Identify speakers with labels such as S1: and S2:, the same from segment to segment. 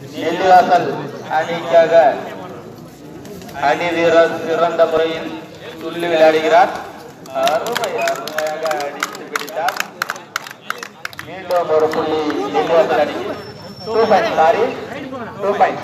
S1: நெல்லிவாசல் அணிக்காக அணி வீரர் சிறந்த முறையில் துள்ளி விளையாடுகிறார் அருமை அருமையாக அடித்து பிடித்தார் மீண்டும் ஒரு புள்ளி நெல்லிவாசல் அணிக்கு two point sorry two point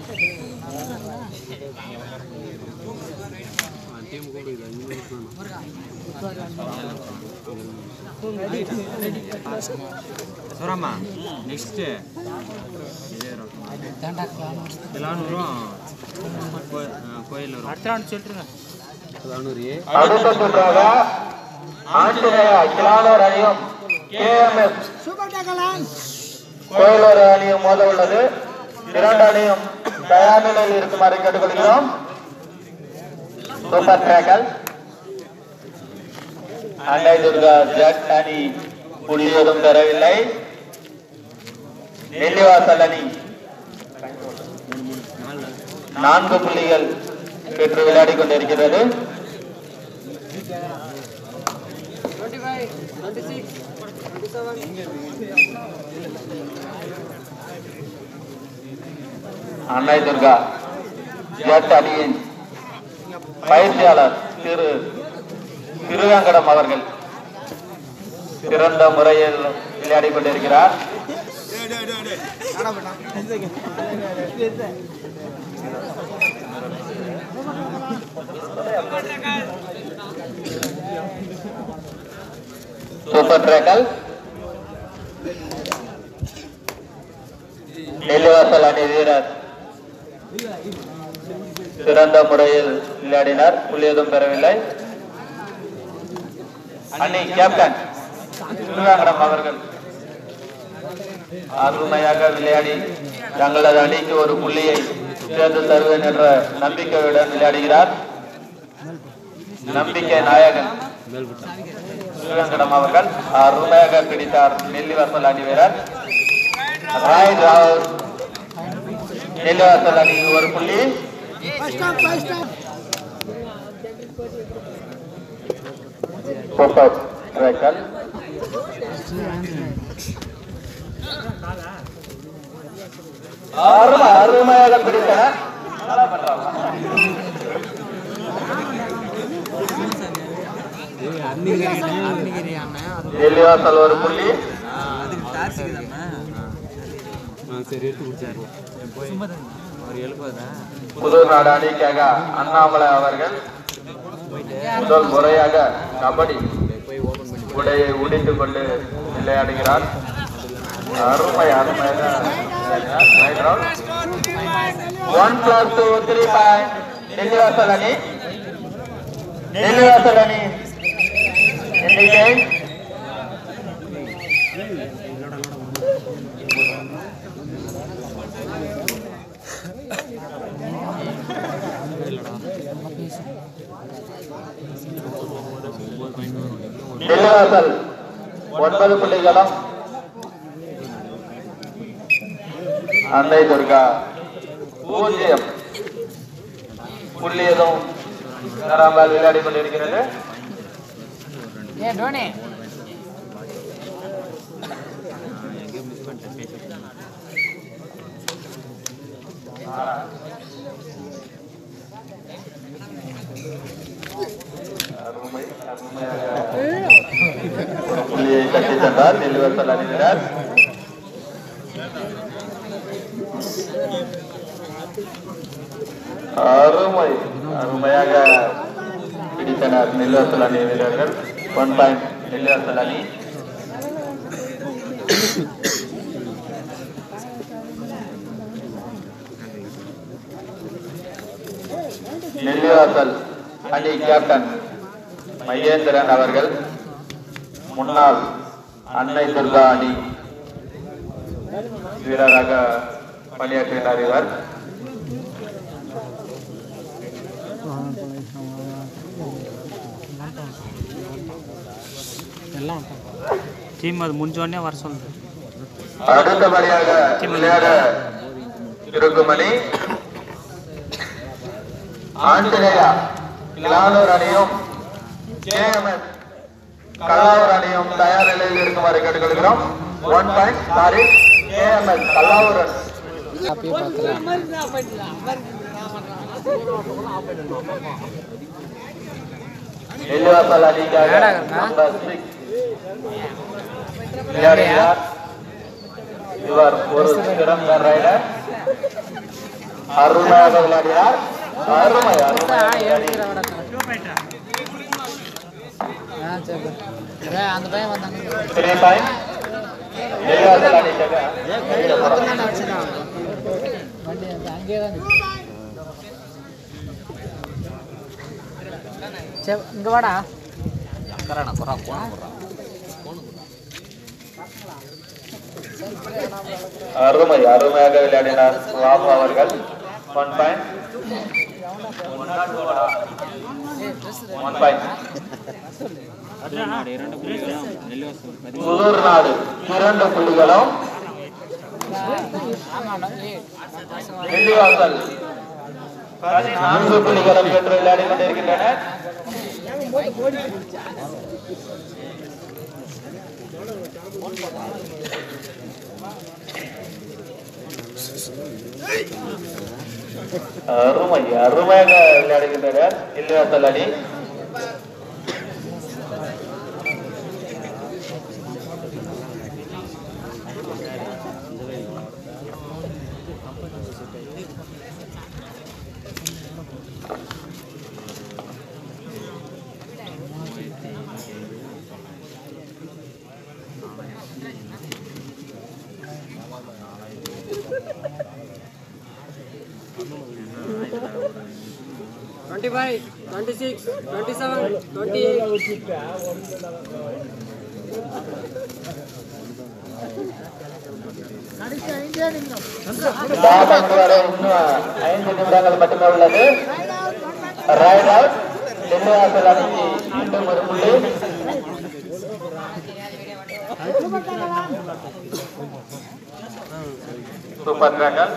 S2: சூரம்மா நெக்ஸ்ட்டு திலானூரும் கோயில் வரும் அடுத்த ஆண்டு சொல்லிட்டுருங்க
S1: அடுத்த சுற்றாக ஆஞ்சநேய கிளானூர் அணியும் கேஎம்எஸ் கோயிலூர் அணியும் மோத உள்ளது இரண்டு அணியும் தயார் நிலையில் இருக்குமாறு கேட்டுக்கொள்கிறோம் சூப்பர் டிராக்கல் அண்டை துர்கா ஜட் அணி புள்ளியதும் பெறவில்லை நெல்லிவாசல் அணி நான்கு புள்ளிகள் பெற்று விளையாடி கொண்டிருக்கிறது அன்னை துர்கா ஜட் அணியின் பயிற்சியாளர் திரு திருவேங்கடம் அவர்கள் சிறந்த முறையில் விளையாடி கொண்டிருக்கிறார் சூப்பர் டிராக்கல் நெல்லிவாசல் அணி வீரர் சிறந்த முறையில் விளையாடினார் புள்ளி எதுவும் பெறவில்லை அணி கேப்டன் திருவேங்கடம் அவர்கள் அருமையாக விளையாடி தங்களது அணிக்கு ஒரு புள்ளியை சேர்ந்து தருவேன் என்ற நம்பிக்கையுடன் விளையாடுகிறார் நம்பிக்கை நாயகன் சிவங்கடம் அவர்கள் அருமையாக பிடித்தார் நெல்லிவாசல் அணி வீரர் ராய் ராவ் நெல்லிவாசல் அணிக்கு ஒரு புள்ளி சூப்பர் டிராக்கல் அருமை அருமையாக பிடித்தனர் நல்லா பண்றாங்க நெல்லிவாசல் ஒரு புள்ளி
S2: சரி எடுத்து குடிச்சாரு அவர் எழுப்பாதா
S1: புதூர் நாடு அணிக்காக அண்ணாமலை அவர்கள் முதல் முறையாக கபடி உடையை உடித்துக் கொண்டு விளையாடுகிறார் அருமை அருமையாக one plus two three point Nellivasal அணி நெல்லிவாசல் அணி எண்ணிக்கை நெல்லிவாசல் ஒன்பது புள்ளிகளும் அன்னை துர்கா பூஜ்ஜியம் புள்ளி எதுவும் தராமல் விளையாடி கொண்டிருக்கிறது அருமை அருமையாக ஒரு புள்ளியை கட்டி தந்தார் நெல்லிவாசல் அணிவினர் அருமை அருமையாக பிடித்தனர் நெல்லிவாசல் அணி வீரர்கள் ஒன் பாயிண்ட் நெல்லிவாசல் அணி நெல்லிவாசல் அணி கேப்டன் மகேந்திரன் அவர்கள் முன்னாள் அன்னை துர்கா அணி வீரராக பணியாற்றினார் இவர்
S2: டீம் அது முடிஞ்சோடனே வர சொல்லுது
S1: அடுத்தபடியாக விளையாட இருக்கும் அணி ஆஞ்சநேயா கிளானூர் அணியும் கேஎம்எஸ் கல்லாவூர் அணியும் தயார் நிலையில் இருக்குமாறு கேட்டுக்கொள்கிறோம் one point sorry KMS Kallavur
S3: அப்படியே பார்த்துலாம்
S1: நெல்லிவாசல் அணிக்காக நம்பர் சிக்ஸ் விளையாடுகிறார் இவர் ஒரு சிறந்த ரைடர் அருமையாக விளையாடினார் அருமை அருமை
S3: ஆ சரி அதே அந்த பையன் வந்தாங்க
S1: த்ரீ பாயிண்ட் நெல்லிவாசல் அணிக்காக
S3: மட்டும்தான் அடிச்சுட்டான் வண்டி அந்த அங்கேயே தான் நிக்குது. சரி இங்கே வாடா
S1: அருமை அருமையாக விளையாடினார் ராமு அவர்கள் ஒன் பாயிண்ட் ஒன் பாயிண்ட்
S2: இரண்டு புள்ளிகளும் நெல்லிவாசல் பதிமூணு
S1: புதூர் நாடு இரண்டு புள்ளிகளும்
S3: ஆமாடா ஏய்
S1: நெல்லிவாசல் நான்கு புள்ளிகளும் பெற்று விளையாடி கொண்டிருக்கின்றனர் அருமை அருமையாக விளையாடுகின்றனர் நெல்லிவாசல் அணி
S4: twenty five twenty six twenty seven twenty eight
S1: லாபம் வரை இன்னும் ஐந்து நிமிடங்கள் மட்டுமே உள்ளது ரைட் அவுட் நெல்லிவாசல் அணிக்கு மீண்டும் ஒரு புள்ளி சூப்பர் டிராகன்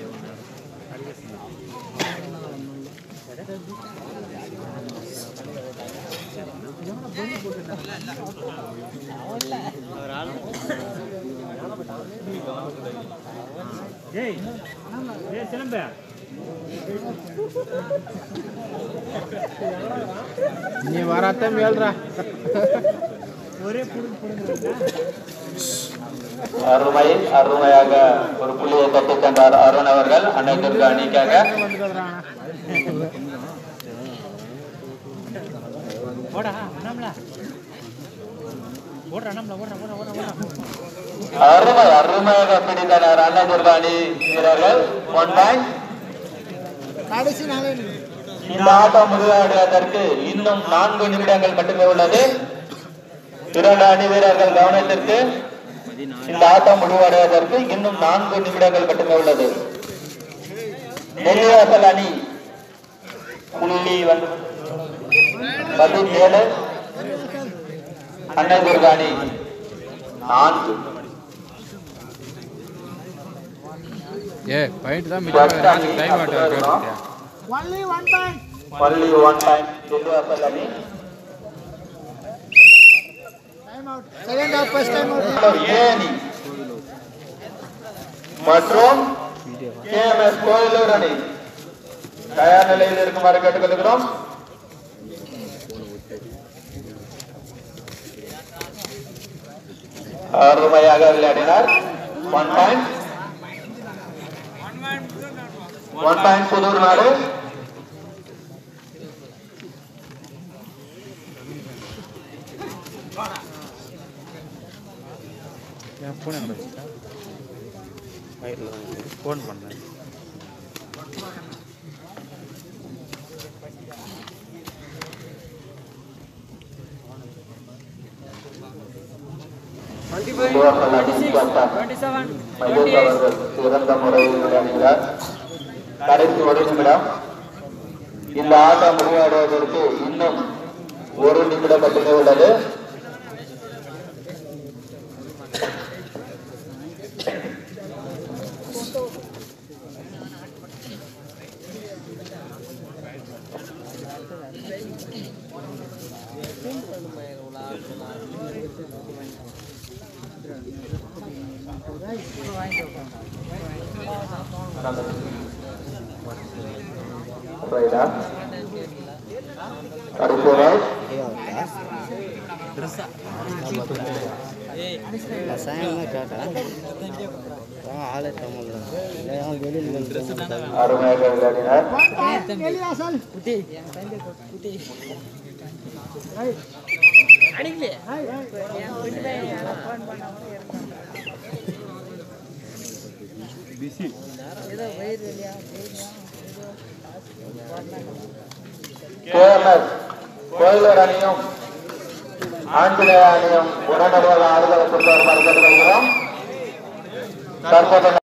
S3: நீ வராத்த மேல்றா
S1: அருமை அருமையாக ஒரு புள்ளியை தட்டி சென்றார் அருண் அவர்கள் அன்னை துர்கா அணிக்காக
S2: ஓடா அண்ணாமலா ஓடுற அண்ணாமலா ஓடுற ஓடுற ஓடுற ஓடுற
S1: அருமை அருமையாக பிடித்தனர் அன்னை துர்கா அணி வீரர்கள் ஒன் பாயிண்ட்
S3: கடைசி நாளே
S1: இந்த ஆட்டம் முடிவடைவதற்கு இன்னும் நான்கு நிமிடங்கள் மட்டுமே உள்ளது இரண்டு அணி வீரர்கள் கவனத்திற்கு இந்த ஆட்டம் முடிவடைவதற்கு இன்னும் நான்கு நிமிடங்கள் மட்டுமே உள்ளது நெல்லிவாசல் அணி புள்ளி வந்து பதினேழு அன்னை துர்கா அணி நான்கு
S5: ஏ பாயிண்ட் தான்
S1: First அணி
S5: டைம்
S1: அப்படியே இருக்கணும்.
S3: Only one point
S1: only one time Nellivasal அணி
S3: time out second half first time out
S1: any மற்றும் கேஎம்எஸ் கோயிலூர் அணி தயார் நிலையில் இருக்குமாறு கேட்டுக்கொள்கிறோம் அருமையாக விளையாடினார் one point one point Puthur நாடு
S2: என் ஃபோன் எங்கே வச்சுட்டா ஃபோன் பண்ணேன்
S4: ట్వంటీ ఫైవ్
S1: நெல்லிவாசல்
S4: ట్వంటీ
S1: அணி
S4: సిక్స్
S1: பட்டம்
S4: ట్వంటీ సెవెన్
S1: மகேஷ் அவர்கள் சிறந்த முறையில் விளையாடுகிறார் கடைசி ஒரு நிமிடம் இந்த ஆட்டம் முடிவடைவதற்கு இன்னும் ஒரு நிமிடம் மட்டுமே உள்ளது
S3: வாங்கிட்டு
S1: ரைடா அடுத்த ரைட்
S3: ரசாயனமாக கேட்டா ஆளே தமிழ்ல வெளியில்
S1: அருமையாக விளையாடினார் கேஎம்எஸ் கோயிலூர் அணியும் ஆஞ்சநேய அணியும் உடனடியாக ஆடுகளை கொண்டு வருமாறு கேட்டுக்கொள்கிறோம் தற்போது